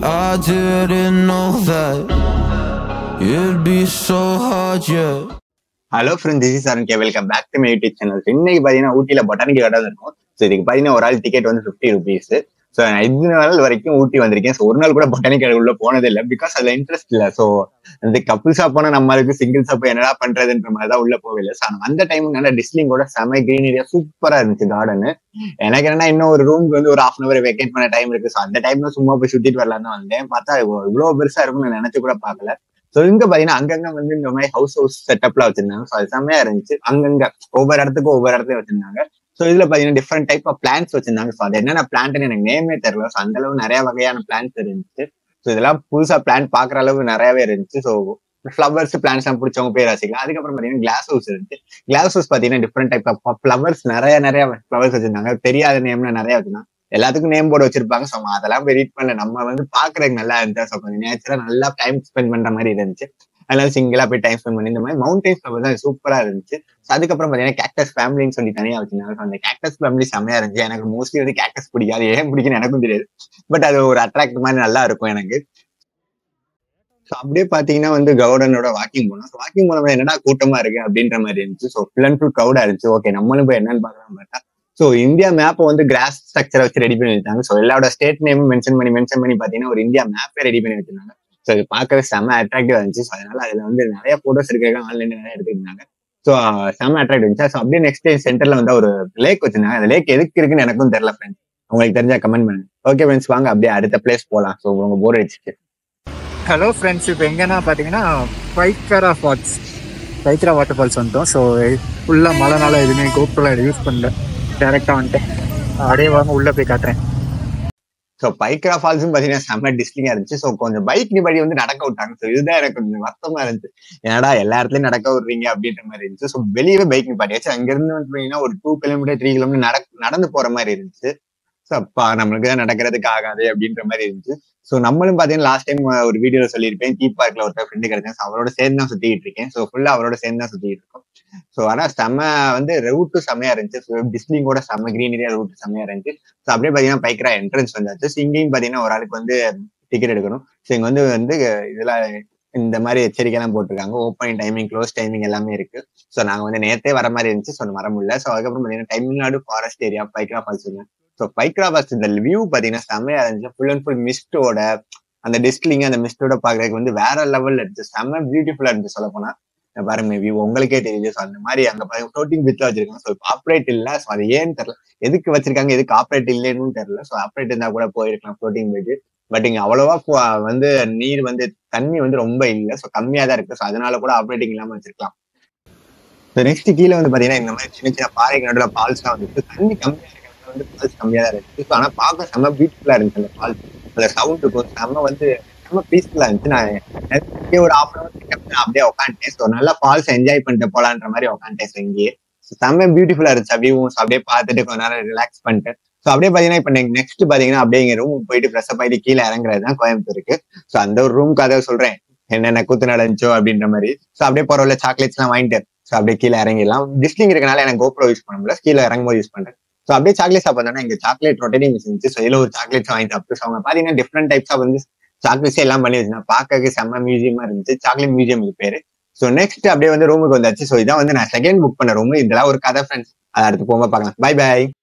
I didn't know that it'd be so hard, yeah. Hello friend this is Arun K welcome back to my YouTube channel இன்னைக்கு பாத்தீங்கன்னா ஊட்டியில botanical garden இருக்கும் so இதுக்கு பாத்தீங்கன்னா ஒரு ஆள் டிக்கெட் வந்து ஃபிஃப்டி ருபீஸ் ஸோ நான் இது நாள் வரைக்கும் ஊட்டி வந்திருக்கேன் ஸோ ஒரு நாள் கூட பொட்டானிக்கல் உள்ள போனது இல்லை பிகாஸ் அதுல இன்ட்ரெஸ்ட் இல்லை ஸோ அந்த கப்புள்ஸா போனா நம்மளுக்கு சிங்கிள்ஸா போய் என்னடா பண்றதுன்ற மாதிரி தான் உள்ள போகல ஸோ அந்த டைம் நல்லா டிஸ்லிங் கூட செம கிரீனரியா சூப்பரா இருந்துச்சு கார்டன் எனக்கு என்னன்னா இன்னும் ஒரு ரூம்க்கு வந்து ஒரு ஹாஃப் அன் அவர் வெக்கேட் பண்ண டைம் இருக்கு ஸோ அந்த டைம்ல சும்மா போய் சுத்திட்டு வரலாம் தான் வந்தேன் பார்த்தா இவ்வளவு பெருசா இருக்கும்னு நான் நினைச்சு கூட பார்க்கல ஸோ இங்க பாத்தீங்கன்னா அங்கங்க வந்து இந்த மாதிரி ஹவுஸ் ஹவுஸ் செட்டப்ல வச்சிருந்தாங்க ஸோ அது செம்மையா இருந்துச்சு அங்கங்க ஒவ்வொரு இடத்துக்கும் ஒவ்வொரு இடத்தையும் வச்சிருந்தாங்க ஸோ இதுல பாத்தீங்கன்னா டிஃப்ரெண்ட் டைப் ஆஃப் பிளான்ஸ் வச்சிருந்தாங்க ஸோ அது என்னென்ன பிளான்ட்னு எனக்கு நேமே தெரியல ஸோ அந்த அளவு நிறைய வகையான பிளான்ஸ் இருந்துச்சு ஸோ இதெல்லாம் புதுசா பிளான் பாக்குற அளவு நிறையவே இருந்துச்சு ஸோ ஃப்ளவர்ஸ் பிளான்ஸ் எல்லாம் பிடிச்சவங்க பேர் ரசிக்கலாம் அதுக்கப்புறம் பாத்தீங்கன்னா கிளாஸ் ஹவுஸ் இருந்துச்சு கிளாஸ் ஹவுஸ் பாத்தீங்கன்னா டிஃப்ரெண்ட் டைப் ஆஃப் ஃப்ளவர்ஸ் நிறைய நிறைய ஃப்ளவர்ஸ் வச்சிருந்தாங்க தெரியாத நேம்ல நிறைய வச்சிருந்தாங்க எல்லாத்துக்கும் நேம் போர்டு வச்சிருப்பாங்க ஸோ அதெல்லாம் போய் ரீட் பண்ணல நம்ம வந்து பாக்குறதுக்கு நல்லா இருந்துச்சு ஸோ கொஞ்சம் நேச்சரா நல்லா டைம் ஸ்பெண்ட் பண்ற மாதிரி இருந்துச்சு அதனால சிங்கிளா போய் டைம் ஸ்பெண்ட் பண்ணி இந்த மாதிரி மவுண்டன்ஸ் தான் சூப்பரா இருந்துச்சு So அதுக்கப்புறம் பாத்தீங்கன்னா கேக்டஸ் ஃபேமிலின்னு சொல்லி தனியா வச்சிருந்தாங்க So அந்த கேக்டஸ் ஃபேமிலி செம்மையா இருந்துச்சு எனக்கு மோஸ்ட்லி வந்து கேக்டஸ் பிடிக்காது ஏன் பிடிக்குன்னு எனக்கும் தெரியாது பட் அது ஒரு அட்ராக்ட் மாதிரி நல்லா இருக்கும் எனக்கு ஸோ அப்படியே பாத்தீங்கன்னா வந்து கவுடனோட வாக்கிங் போனோம் ஸோ வாக்கிங் போனப்ப என்னடா கூட்டமா இருக்கு அப்படின்ற மாதிரி இருந்துச்சு ஸோ ஃபுல் அண்ட் ஃபுல் க்ரௌடா இருந்துச்சு ஓகே நம்மளும் போய் என்னன்னு பார்க்கலாம் பார்த்தா ஸோ இந்தியா மேப்பை வந்து கிராஸ் ஸ்ட்ரக்சரை வச்சு ரெடி பண்ணி வச்சாங்க ஸோ எல்லாரோட ஸ்டேட் நேமும் மென்ஷன் பண்ணி மென்ஷன் பண்ணி பாத்தீங்கன்னா ஒரு இந்தியா மேப்பே ரெடி பண்ணி வச்சிருந்தாங்க ஸோ அது பார்க்கவே செம்ம அட்ராக்டிவா இருந்துச்சு ஸோ அதனால அதுல வந்து நிறைய போட்டோஸ் இருக்காங்க ஆன்லைன்ல நிறைய எடுத்துருந்தாங்க ஸோ செம்ம அட்ராக்ட் இருந்துச்சு ஸோ அப்படியே நெக்ஸ்ட் சென்டர்ல வந்து ஒரு லேக் வச்சிருந்தாங்க அந்த லேக் எதுக்கு இருக்குன்னு எனக்கும் தெரியல ஃப்ரெண்ட்ஸ் உங்களுக்கு தெரிஞ்சா கமெண்ட் பண்ணுங்க ஓகே ஃப்ரெண்ட்ஸ் வாங்க அப்படியே அடுத்த பிளேஸ் போகலாம் ஸோ உங்க போர் அடிச்சுட்டு ஹலோ ஃப்ரெண்ட்ஸ் இப்போ எங்கன்னா பார்த்தீங்கன்னா Pykara falls Pykara water falls வந்துட்டோம் ஸோ ஃபுல்லாக மழைனால எதுவுமே கோப்ரோல யூஸ் பண்ணல டேரெக்டாக வந்துட்டேன் அப்படியே வாங்க உள்ளே போய் காட்டுறேன் ஸோ பைக்ரா ஃபால்ஸும் பாத்தீங்கன்னா செம்ம டிஸ்டிங்கா இருந்துச்சு ஸோ கொஞ்சம் பைக் நிபடி வந்து நடக்க விட்டாங்க ஸோ இதுதான் எனக்கு கொஞ்சம் வருத்தமா இருந்துச்சு ஏன்னா எல்லா இடத்துலயும் நடக்க விடுறீங்க அப்படின்ற மாதிரி இருந்துச்சு ஸோ வெளியவே பைக் நிப்பாட்டியாச்சு அங்க இருந்து வந்து பாத்தீங்கன்னா ஒரு டூ கிலோமீட்டர் த்ரீ கிலோமீட்டர் நட நடந்து போற மாதிரி இருந்துச்சு ஸோ அப்பா நம்மளுக்கு தான் நடக்கிறதுக்கு ஆகாது அப்படின்ற மாதிரி இருந்துச்சு ஸோ நம்மளும் பாத்தீங்கன்னா லாஸ்ட் டைம் ஒரு வீடியோல சொல்லியிருப்பேன் தீ பார்க்ல ஒருத்தர் ஃப்ரெண்டு கிடைச்சேன் ஸோ அவரோட சேர்ந்து தான் சுத்திட்டு இருக்கேன் ஸோ ஃபுல்லா அவரோட சேர்ந்து தான் சுத்திட்டு இருக்கோம் ஸோ ஆனா செம்ம வந்து ரூட்டு செம்மையா இருந்துச்சு டிஸ்லிங்கோட செம்ம கிரீனரியா ரூட் செம்மையா இருந்துச்சு ஸோ அப்படியே பாத்தீங்கன்னா பைக்கரா என்ட்ரன்ஸ் வந்தாச்சு ஸோ இங்கேயும் பாத்தீங்கன்னா ஒரு ஆளுக்கு வந்து டிக்கெட் எடுக்கணும் ஸோ இங்க வந்து வந்து இதுல இந்த மாதிரி எச்சரிக்கை எல்லாம் போட்டிருக்காங்க ஓப்பனிங் டைமிங் க்ளோஸ் டைமிங் எல்லாமே இருக்கு ஸோ நாங்க வந்து நேரத்தே வர மாதிரி இருந்துச்சு ஸோ வர முடியல ஸோ அதுக்கப்புறம் பாத்தீங்கன்னா Tamil Nadu forest area Pykara falls so Pykara falls இந்த வியூ பாத்தீங்கன்னா செம்மையா இருந்துச்சு ஃபுல் அண்ட் ஃபுல் மிஸ்டோட அந்த டிஸ்ட்லிங் அந்த மிஸ்டோட பாக்குறதுக்கு வந்து வேற லெவல்ல இருந்துச்சு செம்ம பியூட்டிஃபுல்லா இருந்துச்சு சொல்ல போனா பாருங்க வியூ உங்களுக்கே தெரியுது ஸோ அந்த மாதிரி அங்க பாருங்க ஃப்ளோட்டிங் பிட்ல வச்சிருக்காங்க ஸோ ஆப்ரேட் இல்ல ஸோ அது ஏன்னு தெரியல எதுக்கு வச்சிருக்காங்க எதுக்கு ஆப்ரேட் இல்லைன்னு தெரியல ஸோ ஆப்ரேட் இருந்தா கூட போயிருக்கலாம் ஃப்ளோட்டிங் பிரிட்ஜ் பட் இங்க அவ்வளவா வந்து நீர் வந்து தண்ணி வந்து ரொம்ப இல்லை ஸோ கம்மியா தான் இருக்கு ஸோ அதனால கூட ஆப்ரேட்டிங் இல்லாம வச்சிருக்கலாம் ஸோ நெக்ஸ்ட் கீழே வந்து பாத்தீங்கன்னா இந்த மாதிரி சின்ன சின்ன பாறைக்கு நடுவில் ஃபால்ஸ் தான் வந்துருக்கு தண்ணி கம்மியா இருக்கிறது வந்து ஃபால்ஸ் கம்மியா தான் இருக்கு ஸோ ஆனா பார்க்க செம்ம பியூட்டிஃபுல்லா இருந்துச்சு அந்த ஃபால்ஸ் அந்த சவுண்ட் இருக்கும் செம்ம வந்து செம்ம பீஸ்ஃபுல்லா இருந்துச்சு நான் இங்கே ஒரு ஹாஃப் அன் அப்படியே உட்காந்துட்டேன் ஸோ நல்லா ஃபால்ஸ் என்ஜாய் பண்ணிட்டு போலான்ற மாதிரி உட்காந்துட்டேன் ஸோ இங்கேயே செம்ம பியூட்டிஃபுல்லா இருந்துச்சு வியூவும் அப்படியே பார்த்துட்டு கொஞ்ச நேரம் ரிலாக்ஸ் பண்ணிட்டு ஸோ அப்படியே பாத்தீங்கன்னா இப்போ நெக்ஸ்ட் பாத்தீங்கன்னா அப்படியே இங்க ரூமுக்கு போயிட்டு ஃப்ரெஷ் அப் ஆயிட்டு கீழே இறங்குறது தான் கோயம்புத்தூருக்கு ஸோ அந்த ஒரு ரூமுக்கு அதை சொல்றேன் என்னென்ன கூத்து நடந்துச்சோ அப்படின்ற மாதிரி ஸோ அப்படியே போறவள்ள சாக்லேட்ஸ் எல்லாம் வாங்கிட்டு ஸோ அப்படியே கீழே இறங்கிடலாம் டிஸ்லிங் இருக்கனால எனக்கு கோப்ரோ யூஸ் பண்ண முடியல கீழே இறங்கும்போது யூஸ் பண்றேன் ஸோ அப்படியே சாக்லேட் சாப்பிட்டோம்னா இங்க சாக்லேட் ரொட்டேட்டிங் மிஷின் இருந்துச்சு ஸோ இதுல ஒரு சாக்லேட்ஸ் வாங்கி சாப்பிட்டு ஸோ அவங்க பாத்தீங்கன்னா டிஃப்ரெண்ட் டைப்ஸ் ஆஃப் வந்து சாக்லேட்ஸ் எல்லாம் பண்ணி வச்சிருந்தேன் பார்க்கறதுக்கு செம்ம மியூசியமா இருந்துச்சு சாக்லேட் மியூசியம் இது பேரு ஸோ நெக்ஸ்ட் அப்படியே வந்து ரூமுக்கு வந்தாச்சு ஸோ இதான் வந்து நான் செகண்ட் புக் பண்ண ரூம் இதெல்லாம் ஒரு கதை ஃப்ரெண்ட்ஸ் அதை அடுத்து போக பார்க்கலாம் பை பை